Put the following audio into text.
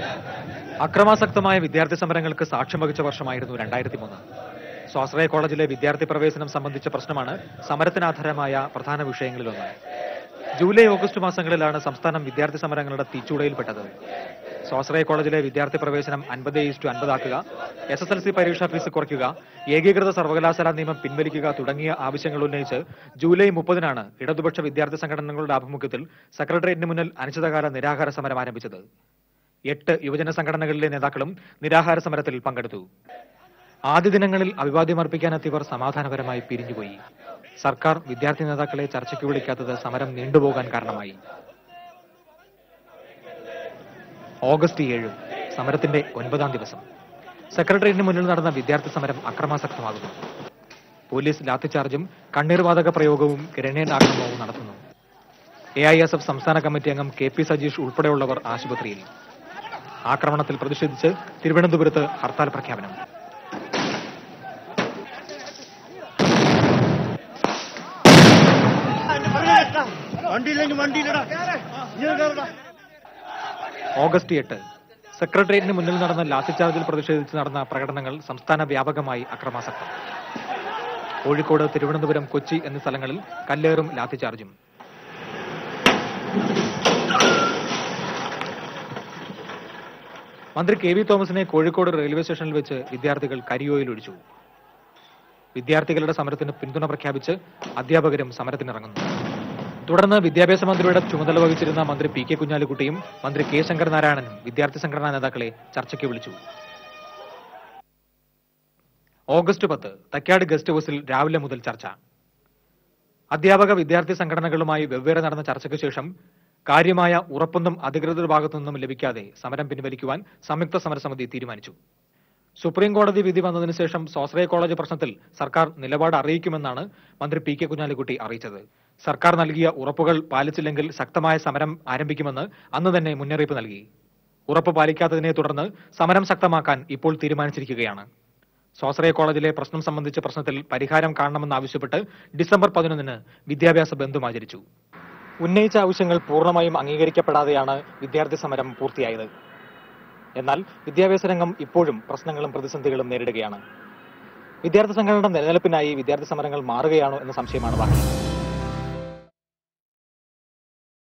അക്രമാസക്തമായ വിദ്യാർത്ഥി സമരങ്ങൾക്ക് സാക്ഷ്യം വഹിച്ച വർഷമായിരുന്നു രണ്ടായിരത്തി മൂന്ന് സ്വാശ്രയ കോളേജിലെ വിദ്യാർത്ഥി പ്രവേശനം സംബന്ധിച്ച പ്രശ്നമാണ് സമരത്തിനാധാരമായ പ്രധാന വിഷയങ്ങളിലൊന്ന് ജൂലൈ ഓഗസ്റ്റ് മാസങ്ങളിലാണ് സംസ്ഥാനം വിദ്യാർത്ഥി സമരങ്ങളുടെ തീച്ചൂടയിൽപ്പെട്ടത് സ്വാശ്രയ കോളേജിലെ വിദ്യാർത്ഥി പ്രവേശനം അൻപത് ഈസ്റ്റു അൻപതാക്കുക എസ് എസ് എൽ സി പരീക്ഷാ ഫീസ് കുറയ്ക്കുക ഏകീകൃത സർവകലാശാല നിയമം പിൻവലിക്കുക തുടങ്ങിയ ആവശ്യങ്ങൾ ഉന്നയിച്ച് ജൂലൈ മുപ്പതിനാണ് ഇടതുപക്ഷ വിദ്യാർത്ഥി സംഘടനകളുടെ ആഭിമുഖ്യത്തിൽ സെക്രട്ടേറിയറ്റിന് മുന്നിൽ അനിശ്ചിതകാല നിരാഹാര സമരം ആരംഭിച്ചത് എട്ട് യുവജന സംഘടനകളിലെ നേതാക്കളും നിരാഹാര സമരത്തിൽ പങ്കെടുത്തു ആദ്യ ദിനങ്ങളിൽ അഭിവാദ്യമർപ്പിക്കാനെത്തിയവർ സമാധാനപരമായി പിരിഞ്ഞുപോയി സർക്കാർ വിദ്യാർത്ഥി നേതാക്കളെ ചർച്ചയ്ക്ക് വിളിക്കാത്തത് സമരം നീണ്ടുപോകാൻ കാരണമായി ഓഗസ്റ്റ് ഏഴ് സമരത്തിന്റെ ഒൻപതാം ദിവസം സെക്രട്ടേറിയറ്റിന് മുന്നിൽ നടന്ന വിദ്യാർത്ഥി സമരം അക്രമാസക്തമാകുന്നു പോലീസ് ലാത്തിചാർജും കണ്ണീർവാതക പ്രയോഗവും ഗ്രനേഡ് ആക്രമണവും നടത്തുന്നു എ ഐ എസ് എഫ് സംസ്ഥാന കമ്മിറ്റി അംഗം കെ പി സജീഷ് ഉൾപ്പെടെയുള്ളവർ ആശുപത്രിയിൽ ആക്രമണത്തിൽ പ്രതിഷേധിച്ച് തിരുവനന്തപുരത്ത് ഹർത്താൽ പ്രഖ്യാപനം വണ്ടിയില്ലെങ്കിൽ വണ്ടിയിലടാ ഓഗസ്റ്റ് എട്ട് സെക്രട്ടേറിയറ്റിന് മുന്നിൽ നടന്ന ലാത്തിചാർജിൽ പ്രതിഷേധിച്ച് നടന്ന പ്രകടനങ്ങൾ സംസ്ഥാന വ്യാപകമായി അക്രമാസക്തം കോഴിക്കോട് തിരുവനന്തപുരം കൊച്ചി എന്നീ സ്ഥലങ്ങളിൽ കല്ലേറും ലാത്തിചാർജും മന്ത്രി കെ വി തോമസിനെ കോഴിക്കോട് റെയിൽവേ സ്റ്റേഷനിൽ വെച്ച് വിദ്യാർത്ഥികൾ കരിയോയിൽ ഒഴിച്ചു വിദ്യാർത്ഥികളുടെ സമരത്തിന് പിന്തുണ പ്രഖ്യാപിച്ച് അധ്യാപകരും സമരത്തിനിറങ്ങുന്നു തുടർന്ന് വിദ്യാഭ്യാസ മന്ത്രിയുടെ ചുമതല വഹിച്ചിരുന്ന മന്ത്രി പി കെ കുഞ്ഞാലിക്കുട്ടിയും മന്ത്രി കെ ശങ്കരനാരായണനും വിദ്യാർത്ഥി സംഘടനാ നേതാക്കളെ ചർച്ചയ്ക്ക് വിളിച്ചു ഓഗസ്റ്റ് പത്ത് തക്കാട് ഗസ്റ്റ് ഹൌസിൽ രാവിലെ മുതൽ ചർച്ച അധ്യാപക വിദ്യാർത്ഥി സംഘടനകളുമായി വെവ്വേറെ നടന്ന ചർച്ചയ്ക്ക് ശേഷം കാര്യമായ ഉറപ്പൊന്നും അധികൃതർ ഭാഗത്തുനിന്നും ലഭിക്കാതെ സമരം പിൻവലിക്കുവാൻ സംയുക്ത സമരസമിതി തീരുമാനിച്ചു സുപ്രീം കോടതി വിധി വന്നതിന് ശേഷം സ്വാശ്രയ കോളേജ് പ്രശ്നത്തിൽ സർക്കാർ നിലപാട് അറിയിക്കുമെന്നാണ് മന്ത്രി പി കെ കുഞ്ഞാലിക്കുട്ടി അറിയിച്ചത് സർക്കാർ നൽകിയ ഉറപ്പുകൾ പാലിച്ചില്ലെങ്കിൽ ശക്തമായ സമരം ആരംഭിക്കുമെന്ന് അന്ന് തന്നെ മുന്നറിയിപ്പ് നൽകി ഉറപ്പ് പാലിക്കാത്തതിനെ തുടർന്ന് സമരം ശക്തമാക്കാൻ ഇപ്പോൾ തീരുമാനിച്ചിരിക്കുകയാണ് സ്വാശ്രയ കോളേജിലെ പ്രശ്നം സംബന്ധിച്ച പ്രശ്നത്തിൽ പരിഹാരം കാണണമെന്നാവശ്യപ്പെട്ട് ഡിസംബർ പതിനൊന്നിന് വിദ്യാഭ്യാസ ബന്ധം ആചരിച്ചു ഉന്നയിച്ച ആവശ്യങ്ങൾ പൂർണ്ണമായും അംഗീകരിക്കപ്പെടാതെയാണ് വിദ്യാർത്ഥി സമരം പൂർത്തിയായത് എന്നാൽ വിദ്യാഭ്യാസ രംഗം ഇപ്പോഴും പ്രശ്നങ്ങളും പ്രതിസന്ധികളും നേരിടുകയാണ് വിദ്യാർത്ഥി സംഘടനയുടെ നിലനിൽപ്പിനായി വിദ്യാർത്ഥി സമരങ്ങൾ മാറുകയാണോ എന്ന സംശയമാണ് ബാക്കി